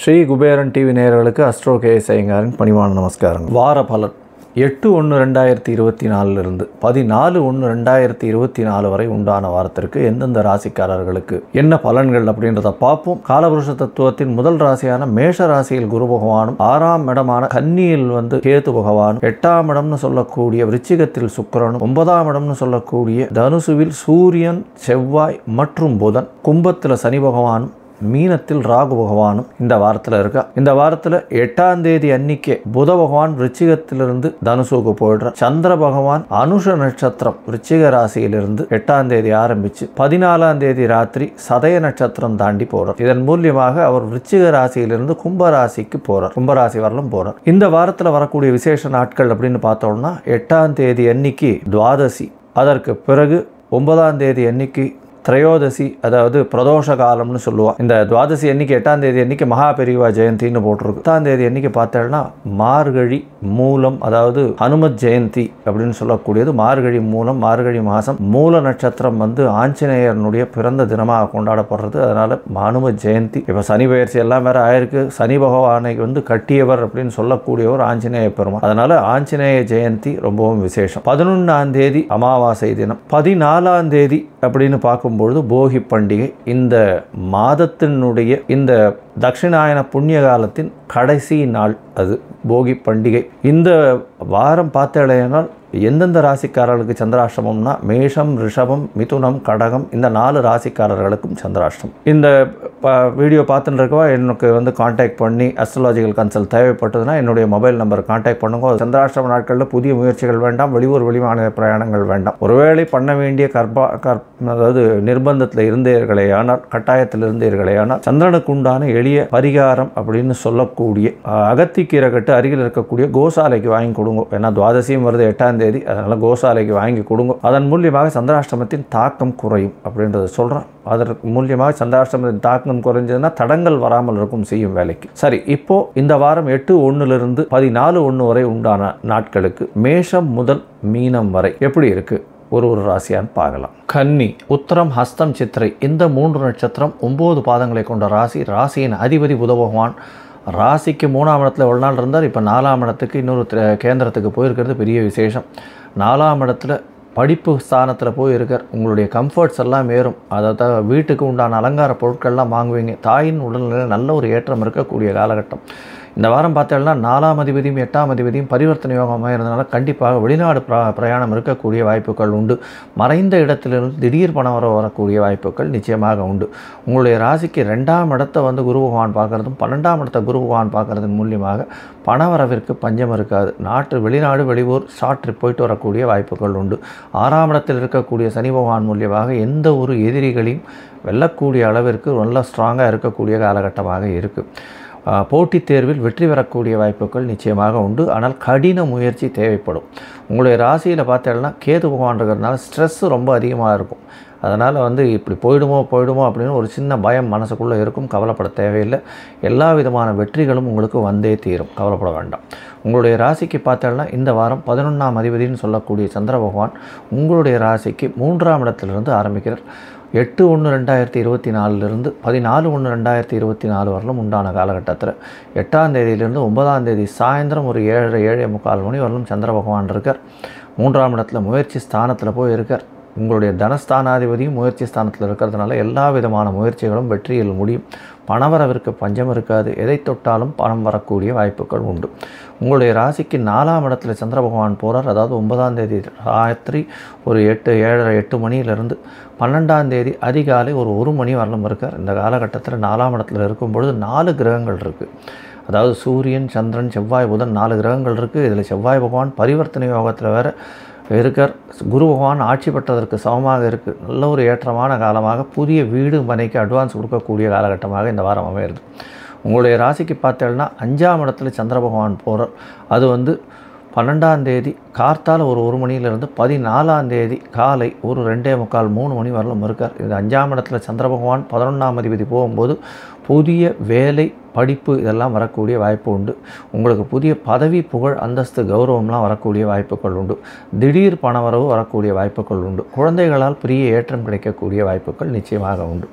Sri Kuberan TV நேயர்களுக்கு astro K ஐயங்காரின் பணிவான நமஸ்காரம் வார பலன் எட்டு ஒன்று ரெண்டாயிரத்தி இருபத்தி நாலுலேருந்து பதினாலு ஒன்று ரெண்டாயிரத்தி இருபத்தி நாலு வரை உண்டான வாரத்திற்கு எந்தெந்த ராசிக்காரர்களுக்கு என்ன பலன்கள் அப்படின்றத பார்ப்போம் காலபுருஷ தத்துவத்தின் முதல் ராசியான மேஷ ராசியில் குரு பகவானும் ஆறாம் இடமான கன்னியில் வந்து கேது பகவானும் எட்டாம் இடம்னு சொல்லக்கூடிய விருச்சிகத்தில் சுக்கிரனும் ஒன்பதாம் இடம்னு சொல்லக்கூடிய தனுசுவில் சூரியன் செவ்வாய் மற்றும் புதன் கும்பத்தில் சனி பகவானும் மீனத்தில் ராகு பகவானும் இந்த வாரத்தில் இருக்கா இந்த வாரத்தில் எட்டாம் தேதி அன்னிக்கே புத பகவான் விருச்சிகத்திலிருந்து தனுசுக்கு போயிடுறார் சந்திர பகவான் அனுஷ நட்சத்திரம் விருச்சிக ராசியிலிருந்து எட்டாம் தேதி ஆரம்பிச்சு பதினாலாம் தேதி ராத்திரி சதய நட்சத்திரம் தாண்டி போறார் இதன் மூலியமாக அவர் விருச்சிக ராசியிலிருந்து கும்ப ராசிக்கு போறார் கும்பராசி வரலும் போறார் இந்த வாரத்தில் வரக்கூடிய விசேஷ நாட்கள் அப்படின்னு பார்த்தோம்னா எட்டாம் தேதி அன்னிக்கு துவாதசி அதற்கு பிறகு ஒன்பதாம் தேதி அன்னிக்கு திரையோதசி அதாவது பிரதோஷ காலம்னு சொல்லுவாள் இந்த துவாதசி அன்னைக்கு எட்டாம் தேதி அன்னைக்கு மகா பெரிவா ஜெயந்தின்னு போட்டிருக்கு எட்டாம் தேதி அன்னைக்கு பார்த்தேன்னா மார்கழி மூலம் அதாவது ஹனுமத் ஜெயந்தி அப்படின்னு சொல்லக்கூடியது மார்கழி மூலம் மார்கழி மாதம் மூல நட்சத்திரம் வந்து ஆஞ்சநேயரனுடைய பிறந்த தினமாக கொண்டாடப்படுறது அதனால் ஹனுமத் ஜெயந்தி இப்போ சனி பயிற்சி எல்லாம் வேற ஆயிருக்கு சனி பகவானை வந்து கட்டியவர் அப்படின்னு சொல்லக்கூடியவர் ஆஞ்சநேய பெருமாள் அதனால் ஆஞ்சநேய ஜெயந்தி ரொம்பவும் விசேஷம் பதினொன்றாம் தேதி அமாவாசை தினம் பதினாலாம் தேதி அப்படின்னு பார்க்கும்பொழுது போகி பண்டிகை இந்த மாதத்தினுடைய இந்த தட்சிணாயன புண்ணிய காலத்தின் கடைசி நாள் அது போகி பண்டிகை இந்த வாரம் பார்த்தேனால் எந்தெந்த ராசிக்காரர்களுக்கு சந்திராஷ்டமம்னா மேஷம் ரிஷபம் மிதுனம் கடகம் இந்த நாலு ராசிக்காரர்களுக்கும் சந்திராஷ்டம் இந்த வீடியோ பார்த்துட்டு இருக்கவா எனக்கு வந்து காண்டாக்ட் பண்ணி அஸ்ட்ராலாஜிக்கல் கன்சல்ட் தேவைப்பட்டதுன்னா என்னுடைய மொபைல் நம்பர் காண்டாக்ட் பண்ணுங்க சந்திராஷ்டம நாட்களில் புதிய முயற்சிகள் வேண்டாம் வெளியூர் வெளிமாநில பிரயாணங்கள் வேண்டாம் ஒருவேளை பண்ண வேண்டிய கற்பா கற் அதாவது நிர்பந்தத்தில் இருந்தீர்களே ஆனால் கட்டாயத்தில் இருந்தீர்களே ஆனால் சந்திரனுக்கு உண்டான எளிய பரிகாரம் அப்படின்னு சொல்லக்கூடிய அகத்திக்கீரை கட்டு அருகில் இருக்கக்கூடிய கோசாலைக்கு வாங்கி கொடுங்க ஏன்னா துவாதசியும் வருது எட்டாம் தேதி அதனால் கோசாலைக்கு வாங்கி கொடுங்க அதன் மூலியமாக சந்திராஷ்டமத்தின் தாக்கம் குறையும் அப்படின்றத சொல்கிறேன் அதற்கு மூலியமாக சந்திராஷ்டமத்தின் தாக்கம் குறைஞ்சதுன்னா தடங்கள் வராமல் இருக்கும் செய்யும் வேலைக்கு சரி இப்போ இந்த வாரம் எட்டு ஒன்றுலேருந்து பதினாலு ஒன்று வரை உண்டான நாட்களுக்கு மேஷம் முதல் மீனம் வரை எப்படி இருக்கு ஒரு ஒரு ராசியான்னு பார்க்கலாம் கன்னி உத்தரம் ஹஸ்தம் சித்திரை இந்த மூன்று நட்சத்திரம் ஒம்பது பாதங்களை கொண்ட ராசி ராசியின் அதிபதி புத பகவான் ராசிக்கு மூணாம் இடத்துல ஒரு நாள் இருந்தார் இப்போ நாலாம் இடத்துக்கு இன்னொரு கேந்திரத்துக்கு போயிருக்கிறது பெரிய விசேஷம் நாலாம் இடத்துல படிப்பு ஸ்தானத்தில் போய் இருக்கார் உங்களுடைய கம்ஃபர்ட்ஸ் எல்லாம் ஏறும் அதாவது வீட்டுக்கு உண்டான அலங்கார பொருட்கள்லாம் வாங்குவீங்க தாயின் உடல்நிலையில் நல்ல ஒரு ஏற்றம் இருக்கக்கூடிய காலகட்டம் இந்த வாரம் பார்த்தோம்னா நாலாம் அதிபதியும் எட்டாம் அதிபதியும் பரிவர்த்தனை யோகமாக இருந்தனால கண்டிப்பாக வெளிநாடு பிர பிரயாணம் இருக்கக்கூடிய வாய்ப்புகள் உண்டு மறைந்த இடத்திலிருந்து திடீர் பணம் வர வரக்கூடிய வாய்ப்புகள் நிச்சயமாக உண்டு உங்களுடைய ராசிக்கு ரெண்டாம் இடத்தை வந்து குரு பகவான் பார்க்குறதும் பன்னெண்டாம் இடத்தை குரு பகவான் பார்க்குறதன் மூலியமாக பணவரவிற்கு பஞ்சம் இருக்காது நாட்டு வெளிநாடு வெளியூர் ஷார்ட் ட்ரிப் போயிட்டு வரக்கூடிய வாய்ப்புகள் உண்டு ஆறாம் இடத்தில் இருக்கக்கூடிய சனி பகவான் மூலியமாக எந்த ஒரு எதிரிகளையும் வெல்லக்கூடிய அளவிற்கு நல்ல ஸ்ட்ராங்காக இருக்கக்கூடிய காலகட்டமாக இருக்குது போட்டித் தேர்வில் வெற்றி பெறக்கூடிய வாய்ப்புகள் நிச்சயமாக உண்டு ஆனால் கடின முயற்சி தேவைப்படும் உங்களுடைய ராசியில் பார்த்தீங்கன்னா கேது பகவான் இருக்கிறதுனால ஸ்ட்ரெஸ் ரொம்ப அதிகமாக இருக்கும் அதனால் வந்து இப்படி போயிடுமோ போயிடுமோ அப்படின்னு ஒரு சின்ன பயம் மனசுக்குள்ளே இருக்கும் கவலைப்பட தேவையில்லை எல்லா விதமான வெற்றிகளும் உங்களுக்கு வந்தே தீரும் கவலைப்பட வேண்டாம் உங்களுடைய ராசிக்கு பார்த்தோம்னா இந்த வாரம் பதினொன்றாம் அதிபதினு சொல்லக்கூடிய சந்திர பகவான் உங்களுடைய ராசிக்கு மூன்றாம் இடத்திலிருந்து ஆரம்பிக்கிறார் எட்டு ஒன்று ரெண்டாயிரத்தி இருபத்தி நாலுலேருந்து பதினாலு ஒன்று ரெண்டாயிரத்தி இருபத்தி நாலு வரலும் உண்டான காலகட்டத்தில் எட்டாம் தேதியிலிருந்து ஒன்பதாம் தேதி சாயந்தரம் ஒரு ஏழரை ஏழே முக்கால் மணி வரலும் சந்திர பகவான் இருக்கார் மூன்றாம் இடத்துல முயற்சி ஸ்தானத்தில் போய் இருக்கார் உங்களுடைய தனஸ்தானாதிபதியும் முயற்சி ஸ்தானத்தில் இருக்கிறதுனால எல்லா விதமான முயற்சிகளும் வெற்றியில் முடியும் பணவரவிற்கு பஞ்சம் இருக்காது எதை தொட்டாலும் பணம் வரக்கூடிய வாய்ப்புகள் உண்டு உங்களுடைய ராசிக்கு நாலாம் இடத்துல சந்திர பகவான் போகிறார் அதாவது ஒன்பதாம் தேதி ராத்திரி ஒரு எட்டு ஏழரை எட்டு மணியிலிருந்து பன்னெண்டாம் தேதி அதிகாலை ஒரு ஒரு மணி வரலும் இருக்கார் இந்த காலகட்டத்தில் நாலாம் இடத்துல இருக்கும் பொழுது நாலு கிரகங்கள் இருக்குது அதாவது சூரியன் சந்திரன் செவ்வாய் புதன் நாலு கிரகங்கள் இருக்குது இதில் செவ்வாய் பகவான் பரிவர்த்தனை யோகத்தில் வேறு இருக்கார் குரு பகவான் ஆட்சி பெற்றதற்கு சமமாக இருக்குது நல்ல ஒரு ஏற்றமான காலமாக புதிய வீடு மனைக்கு அட்வான்ஸ் கொடுக்கக்கூடிய காலகட்டமாக இந்த வாரம் அமையிறது உங்களுடைய ராசிக்கு பார்த்தேன்னா அஞ்சாம் இடத்துல சந்திர பகவான் போகிறார் அது வந்து பன்னெண்டாம் தேதி கார்த்தால் ஒரு ஒரு மணியிலிருந்து பதினாலாம் தேதி காலை ஒரு ரெண்டே முக்கால் மூணு மணி வரலும் இருக்கார் இது அஞ்சாம் இடத்துல சந்திர பகவான் பதினொன்றாம் அதிபதி போகும்போது புதிய வேலை படிப்பு இதெல்லாம் வரக்கூடிய வாய்ப்பு உண்டு உங்களுக்கு புதிய பதவி புகழ் அந்தஸ்து கௌரவம்லாம் வரக்கூடிய வாய்ப்புகள் உண்டு திடீர் பணவரவு வரக்கூடிய வாய்ப்புகள் உண்டு குழந்தைகளால் பெரிய ஏற்றம் கிடைக்கக்கூடிய வாய்ப்புகள் நிச்சயமாக உண்டு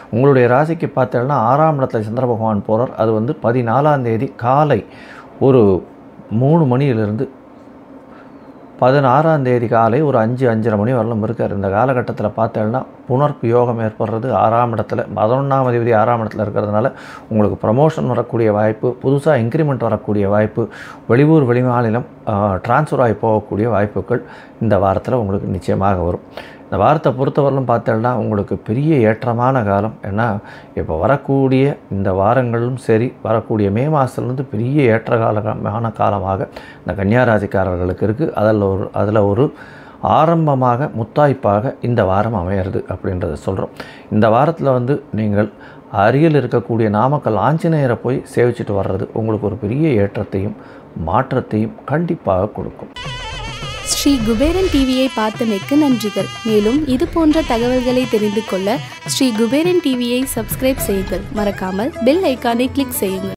உங்களுடைய ராசிக்கு பார்த்தீங்கன்னா ஆறாம் இடத்துல சந்திர பகவான் போகிறார் அது வந்து பதினாலாம் தேதி காலை ஒரு மூணு மணியிலிருந்து பதினாறாம் தேதி காலை ஒரு அஞ்சு அஞ்சரை மணி வரலும் இருக்கார் இந்த காலகட்டத்தில் பார்த்தேன்னா புனர்ப்பு யோகம் ஏற்படுறது ஆறாம் இடத்துல பதினொன்றாம் அதிபதி ஆறாம் இடத்துல இருக்கிறதுனால உங்களுக்கு ப்ரமோஷன் வரக்கூடிய வாய்ப்பு புதுசாக இன்க்ரிமெண்ட் வரக்கூடிய வாய்ப்பு வெளியூர் வெளிமாநிலம் ட்ரான்ஸ்ஃபர் ஆகி போகக்கூடிய வாய்ப்புகள் இந்த வாரத்தில் உங்களுக்கு நிச்சயமாக வரும் இந்த வாரத்தை பொறுத்தவரையிலும் பார்த்தோம்னா உங்களுக்கு பெரிய ஏற்றமான காலம் ஏன்னா இப்போ வரக்கூடிய இந்த வாரங்களும் சரி வரக்கூடிய மே மாதத்துலேருந்து பெரிய ஏற்ற காலமான காலமாக இந்த கன்னியாராசிக்காரர்களுக்கு இருக்குது அதில் ஒரு அதில் ஒரு ஆரம்பமாக முத்தாய்ப்பாக இந்த வாரம் அமையிறது அப்படின்றத சொல்கிறோம் இந்த வாரத்தில் வந்து நீங்கள் அருகில் இருக்கக்கூடிய நாமக்கல் ஆஞ்சநேயரை போய் சேவிச்சிட்டு வர்றது உங்களுக்கு ஒரு பெரிய ஏற்றத்தையும் மாற்றத்தையும் கண்டிப்பாக கொடுக்கும் ஸ்ரீ குபேரன் டிவியை பார்த்தமைக்கு நன்றிகள் மேலும் இது போன்ற தகவல்களை தெரிந்து கொள்ள ஸ்ரீ குபேரன் டிவியை சப்ஸ்கிரைப் செய்யுங்கள் மறக்காமல் பெல் ஐக்கானை கிளிக் செய்யுங்கள்